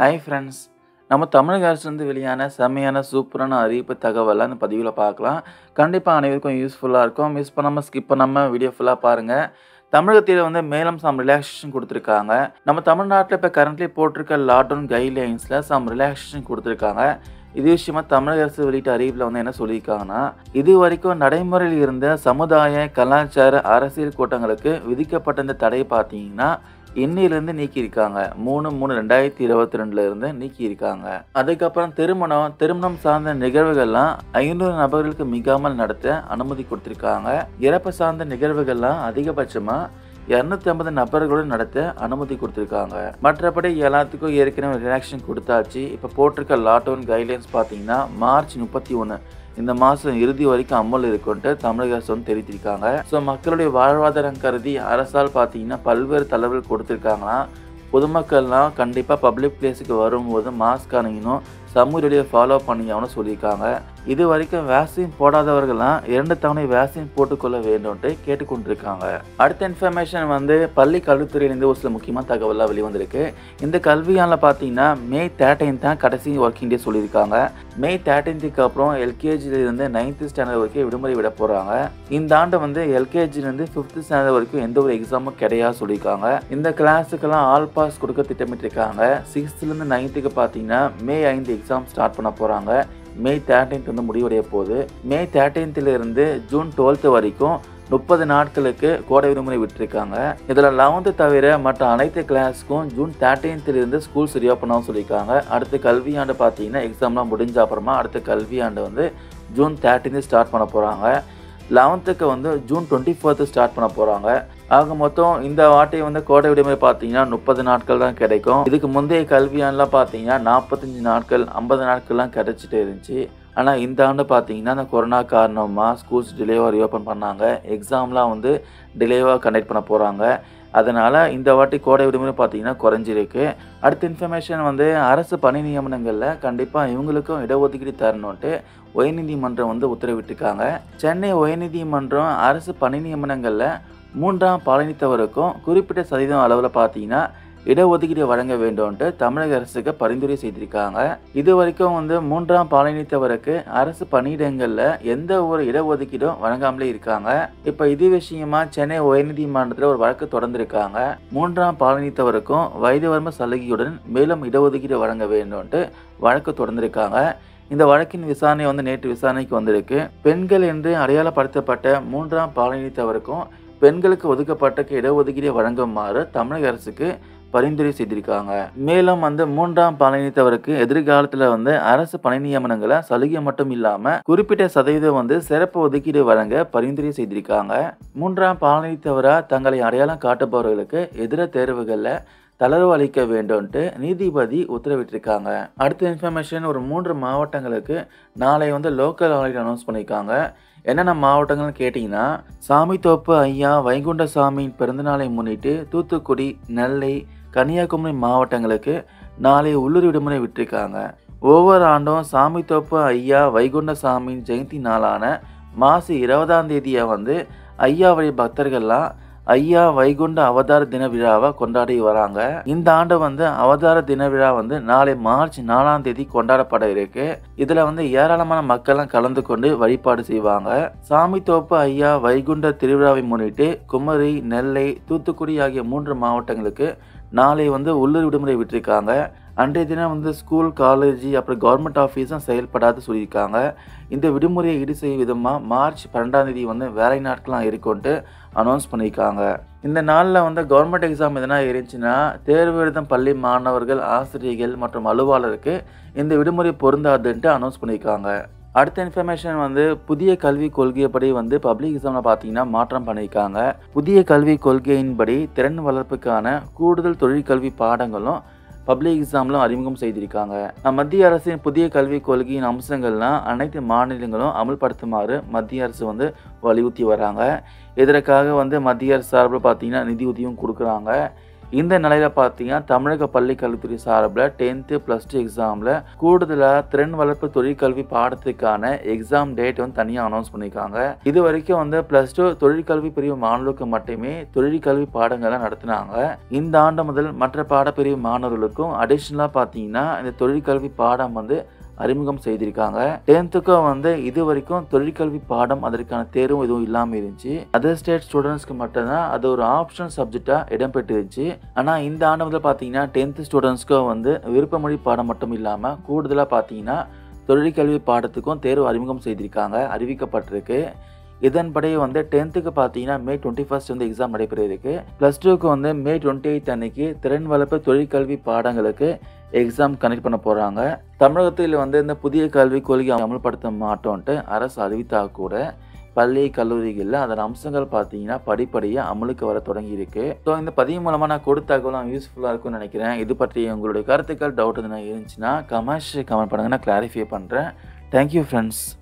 hi friends நம்ம தமிழக அரசுலேருந்து வெளியான செம்மையான சூப்பரான அறிவிப்பு தகவலை அந்த பதிவில் பார்க்கலாம் கண்டிப்பாக அனைவருக்கும் யூஸ்ஃபுல்லாக இருக்கும் மிஸ் பண்ணாமல் ஸ்கிப் பண்ணாமல் வீடியோ ஃபுல்லாக பாருங்கள் தமிழகத்தில் வந்து மேலும் சம் ரிலாக்ஸேஷன் கொடுத்துருக்காங்க நம்ம தமிழ்நாட்டில் இப்போ கரண்ட்லி போட்டிருக்க லாக்டவுன் கைட்லைன்ஸில் சம் ரிலாக்ஸேஷன் கொடுத்துருக்காங்க இது விஷயமா தமிழக அரசு வெளியிட்ட அறிவிப்பில் வந்து என்ன சொல்லியிருக்காங்கன்னா இது வரைக்கும் நடைமுறையில் இருந்த சமுதாய கலாச்சார அரசியல் கூட்டங்களுக்கு விதிக்கப்பட்ட இந்த தடை பார்த்தீங்கன்னா இன்னிலிருந்து நீக்கியிருக்காங்க மூணு மூணு ரெண்டாயிரத்தி இருபத்தி ரெண்டுல இருந்து நீக்கியிருக்காங்க அதுக்கப்புறம் திருமணம் திருமணம் சார்ந்த நிகழ்வுகள்லாம் ஐநூறு நபர்களுக்கு மிகாமல் நடத்த அனுமதி கொடுத்துருக்காங்க இறப்பு சார்ந்த நிகழ்வுகள்லாம் அதிகபட்சமாக இரநூத்தி ஐம்பது நபர்களுடன் நடத்த அனுமதி கொடுத்துருக்காங்க மற்றபடி எல்லாத்துக்கும் ஏற்கனவே ரிலாக்ஷன் கொடுத்தாச்சு இப்போ போட்டிருக்க லாக்டவுன் கைட்லைன்ஸ் பார்த்தீங்கன்னா மார்ச் முப்பத்தி ஒன்று இந்த மாதம் இறுதி வரைக்கும் அமல் இருக்குன்ட்டு தமிழக அரசு வந்து தெரிவித்திருக்காங்க ஸோ மக்களுடைய வாழ்வாதாரம் கருதி அரசால் பார்த்தீங்கன்னா பல்வேறு தளர்வுகள் கொடுத்துருக்காங்கன்னா பொதுமக்கள்லாம் கண்டிப்பாக பப்ளிக் பிளேஸுக்கு வரும்போது மாஸ்க் அணியணும் சமூக இடையை ஃபாலோ பண்ணியாகணும் சொல்லியிருக்காங்க இது வரைக்கும் வேக்சின் போடாதவர்கள்லாம் இரண்டு தவணை வேக்சின் போட்டுக்கொள்ள வேண்டும்ட்டு கேட்டுக்கொண்டிருக்காங்க அடுத்த இன்ஃபர்மேஷன் வந்து பள்ளி கல்வித்துறையிலேருந்து ஒரு சில முக்கியமான தகவலாக வெளிவந்திருக்கு இந்த கல்வியாண்டில் பார்த்தீங்கன்னா மே தேர்ட்டீன் தான் கடைசி ஒர்க்கிங் டே சொல்லியிருக்காங்க மே தேர்ட்டீன்த்துக்கு அப்புறம் எல்கேஜிலேருந்து நைன்த்து ஸ்டாண்டர்ட் வரைக்கும் விடுமுறை விட போகிறாங்க இந்த ஆண்டு வந்து எல்கேஜிலேருந்து ஃபிஃப்த்து ஸ்டாண்டர்ட் வரைக்கும் எந்த ஒரு எக்ஸாமும் கிடையாது சொல்லியிருக்காங்க இந்த கிளாஸுக்கெல்லாம் ஆல் பாஸ் கொடுக்க திட்டமிட்டிருக்காங்க சிக்ஸ்த்துலேருந்து நைன்த்துக்கு பார்த்தீங்கன்னா மே ஐந்து எக்ஸாம் ஸ்டார்ட் பண்ண போகிறாங்க மே தேர்ட்டீன்த் வந்து முடிவடைய போகுது மே தேர்ட்டீன்த்திலிருந்து ஜூன் டுவெல்த்து வரைக்கும் முப்பது நாட்களுக்கு கோடை விடுமுறை விட்டுருக்காங்க இதில் லெவன்த்து தவிர மற்ற அனைத்து கிளாஸுக்கும் ஜூன் தேர்ட்டீன்த்திலிருந்து ஸ்கூல்ஸ் ரீஓப்பன் ஆகும் சொல்லியிருக்காங்க அடுத்த கல்வியாண்டு பார்த்தீங்கன்னா எக்ஸாம்லாம் முடிஞ்ச அப்புறமா அடுத்த கல்வியாண்டு வந்து ஜூன் தேர்ட்டீன்த்து ஸ்டார்ட் பண்ண போகிறாங்க லெவன்த்துக்கு வந்து ஜூன் டுவெண்ட்டி ஃபோர்த்து ஸ்டார்ட் பண்ண போகிறாங்க ஆக மொத்தம் இந்த வாட்டி வந்து கோடை விடுமுறை பார்த்தீங்கன்னா முப்பது நாட்கள் தான் கிடைக்கும் இதுக்கு முந்தைய கல்வியாண்டுலாம் பார்த்தீங்கன்னா நாற்பத்தஞ்சு நாட்கள் ஐம்பது நாட்கள்லாம் கிடைச்சிட்டு இருந்துச்சு ஆனால் இந்த ஆண்டு பார்த்தீங்கன்னா அந்த கொரோனா காரணமாக ஸ்கூல்ஸ் டிலேவாக ரீஓப்பன் பண்ணாங்க எக்ஸாம்லாம் வந்து டிலேவாக கண்டக்ட் பண்ண போகிறாங்க அதனால் இந்த வாட்டி கோடை விடுமுறை பார்த்தீங்கன்னா குறைஞ்சிருக்கு அடுத்த இன்ஃபர்மேஷன் வந்து அரசு பணி நியமனங்களில் கண்டிப்பாக இவங்களுக்கும் இடஒதுக்கீடு தரணுன்ட்டு உயர்நீதிமன்றம் வந்து உத்தரவிட்டிருக்காங்க சென்னை உயர்நீதிமன்றம் அரசு பணி நியமனங்களில் மூன்றாம் பாலினத்தவருக்கும் குறிப்பிட்ட சதவீதம் அளவில் பார்த்தீங்கன்னா இடஒதுக்கீடு வழங்க வேண்டும்ன்ட்டு தமிழக அரசுக்கு பரிந்துரை செய்திருக்காங்க இது வரைக்கும் வந்து மூன்றாம் பாலினத்தவருக்கு அரசு பணியிடங்களில் எந்த ஒரு இடஒதுக்கீடும் வழங்காமலே இருக்காங்க இப்போ இது விஷயமா சென்னை உயர்நீதிமன்றத்தில் ஒரு வழக்கு தொடர்ந்திருக்காங்க மூன்றாம் பாலினத்தவருக்கும் வயது வரம்பு சலுகையுடன் மேலும் இடஒதுக்கீடு வழங்க வேண்டும்ன்ட்டு வழக்கு தொடர்ந்திருக்காங்க இந்த வழக்கின் விசாரணை வந்து நேற்று விசாரணைக்கு வந்திருக்கு பெண்கள் என்று அடையாளப்படுத்தப்பட்ட மூன்றாம் பாலினத்தவருக்கும் பெண்களுக்கு ஒதுக்கப்பட்ட இடஒதுக்கீடு வழங்குமாறு தமிழக அரசுக்கு பரிந்துரை செய்திருக்காங்க மேலும் வந்து மூன்றாம் பாலினத்தவருக்கு எதிர்காலத்தில் வந்து அரசு பணி நியமனங்களை சலுகை மட்டும் இல்லாமல் குறிப்பிட்ட சதவீதம் வந்து சிறப்பு ஒதுக்கீடு வழங்க பரிந்துரை செய்திருக்காங்க மூன்றாம் பாலினத்தவராக தங்களை அடையாளம் காட்டுபவர்களுக்கு எதிர தேர்வுகளில் தளர்வு அளிக்க வேண்டும்ன்ட்டு நீதிபதி உத்தரவிட்டிருக்காங்க அடுத்த இன்ஃபர்மேஷன் ஒரு மூன்று மாவட்டங்களுக்கு நாளை வந்து லோக்கல் ஹாலிடே அனௌன்ஸ் பண்ணியிருக்காங்க என்னென்ன மாவட்டங்கள்னு கேட்டிங்கன்னா சாமித்தோப்பு ஐயா வைகுண்டசாமியின் பிறந்தநாளை முன்னிட்டு தூத்துக்குடி நெல்லை கன்னியாகுமரி மாவட்டங்களுக்கு நாளை உள்ளூர் விடுமுறை விட்டிருக்காங்க ஒவ்வொரு ஆண்டும் சாமித்தோப்பு ஐயா வைகுண்டசாமியின் ஜெயந்தி நாளான மாசி இருபதாம் தேதியை வந்து ஐயா வழி பக்தர்கள்லாம் ஐயா வைகுண்ட அவதார தின விழாவை கொண்டாடி வராங்க இந்த ஆண்டு வந்து அவதார தின விழா வந்து நாளை மார்ச் நாலாம் தேதி கொண்டாடப்பட இருக்கு இதுல வந்து ஏராளமான மக்கள்லாம் கலந்து கொண்டு வழிபாடு செய்வாங்க சாமி தோப்பு ஐயா வைகுண்ட திருவிழாவை முன்னிட்டு குமரி நெல்லை தூத்துக்குடி ஆகிய மூன்று மாவட்டங்களுக்கு நாளை வந்து உள்ளூர் விடுமுறை விட்டிருக்காங்க அன்றைய தினம் வந்து ஸ்கூல் காலேஜ் அப்புறம் கவர்மெண்ட் ஆஃபீஸும் செயல்படாது சொல்லியிருக்காங்க இந்த விடுமுறையை ஈடு செய்யும் விதமாக மார்ச் பன்னெண்டாம் தேதி வந்து வேலை நாட்கள்லாம் இருக்கும்ட்டு அனௌன்ஸ் பண்ணியிருக்காங்க இந்த நாளில் வந்து கவர்மெண்ட் எக்ஸாம் எதனா இருந்துச்சுன்னா தேர்வு எழுதும் பள்ளி மாணவர்கள் ஆசிரியர்கள் மற்றும் அலுவலருக்கு இந்த விடுமுறை பொருந்தாதுன்ட்டு அனௌன்ஸ் பண்ணியிருக்காங்க அடுத்த இன்ஃபர்மேஷன் வந்து புதிய கல்விக் கொள்கைப்படி வந்து பப்ளிக் எக்ஸாமில் பார்த்தீங்கன்னா மாற்றம் பண்ணியிருக்காங்க புதிய கல்விக் கொள்கையின்படி திறன் வளர்ப்புக்கான கூடுதல் தொழிற்கல்வி பாடங்களும் பப்ளிக் எக்ஸாம்லும் அறிமுகம் செய்திருக்காங்க மத்திய அரசின் புதிய கல்விக் கொள்கையின் அம்சங்கள்லாம் அனைத்து மாநிலங்களும் அமல்படுத்துமாறு மத்திய அரசு வந்து வலியுறுத்தி வராங்க இதற்காக வந்து மத்திய அரசு சார்பில் பார்த்தீங்கன்னா நிதி உதவியும் கொடுக்குறாங்க இந்த நிலையில பார்த்தீங்கன்னா தமிழக பள்ளி கல்வித்துறை சார்பில் டென்த்து ப்ளஸ் டூ எக்ஸாமில் கூடுதலாக திறன் வளர்ப்பு தொழிற்கல்வி பாடத்துக்கான எக்ஸாம் டேட் வந்து தனியாக அனௌன்ஸ் பண்ணியிருக்காங்க இது வரைக்கும் வந்து ப்ளஸ் டூ தொழிற்கல்வி பிரிவு மாணவர்களுக்கு மட்டுமே தொழிற்கல்வி பாடங்களை நடத்தினாங்க இந்த ஆண்டு முதல் மற்ற பாடப்பிரிவு மாணவர்களுக்கும் அடிஷ்னலாக பார்த்தீங்கன்னா இந்த தொழிற்கல்வி பாடம் வந்து அறிமுகம் செய்திருக்காங்க டென்த்துக்கும் வந்து இது வரைக்கும் தொழிற்கல்வி பாடம் அதற்கான தேர்வும் எதுவும் இல்லாமல் இருந்துச்சு அதர் ஸ்டேட் ஸ்டூடெண்ட்ஸ்க்கு மட்டும்தான் அது ஒரு ஆப்ஷனல் சப்ஜெக்டாக இடம்பெற்றிருந்துச்சு ஆனால் இந்த ஆண்டு முதல் பார்த்தீங்கன்னா டென்த்து ஸ்டூடெண்ட்ஸ்க்கும் வந்து விருப்பமொழி பாடம் மட்டும் இல்லாமல் கூடுதலாக பார்த்தீங்கன்னா தொழிற்கல்வி பாடத்துக்கும் தேர்வு அறிமுகம் செய்திருக்காங்க அறிவிக்கப்பட்டிருக்கு இதன்படி வந்து டென்த்துக்கு பார்த்தீங்கன்னா மே டுவெண்ட்டி ஃபர்ஸ்ட் வந்து எக்ஸாம் நடைபெற இருக்கு ப்ளஸ் டூக்கு வந்து மே டுவெண்ட்டி எயித் அன்னைக்கு திறன் வளர்ப்பு தொழிற்கல்வி பாடங்களுக்கு எக்ஸாம் கனெக்ட் பண்ண போகிறாங்க தமிழகத்தில் வந்து இந்த புதிய கல்விக் கொள்கை அமல்படுத்த மாட்டோன்ட்டு அரசு அறிவித்தா கூட பள்ளி கல்லூரிகளில் அதன் அம்சங்கள் பார்த்தீங்கன்னா படிப்படியாக அமலுக்கு வர தொடங்கி இருக்கு ஸோ இந்த பதிவு மூலமாக நான் கொடுத்த தகவலாம் யூஸ்ஃபுல்லாக இருக்கும்னு நினைக்கிறேன் இது பற்றி உங்களுடைய கருத்துக்கள் டவுட் எதுனா இருந்துச்சுன்னா கமெண்ட்ஸ் கமெண்ட் பண்ணுங்க நான் கிளாரிஃபை பண்ணுறேன் தேங்க்யூ ஃப்ரெண்ட்ஸ்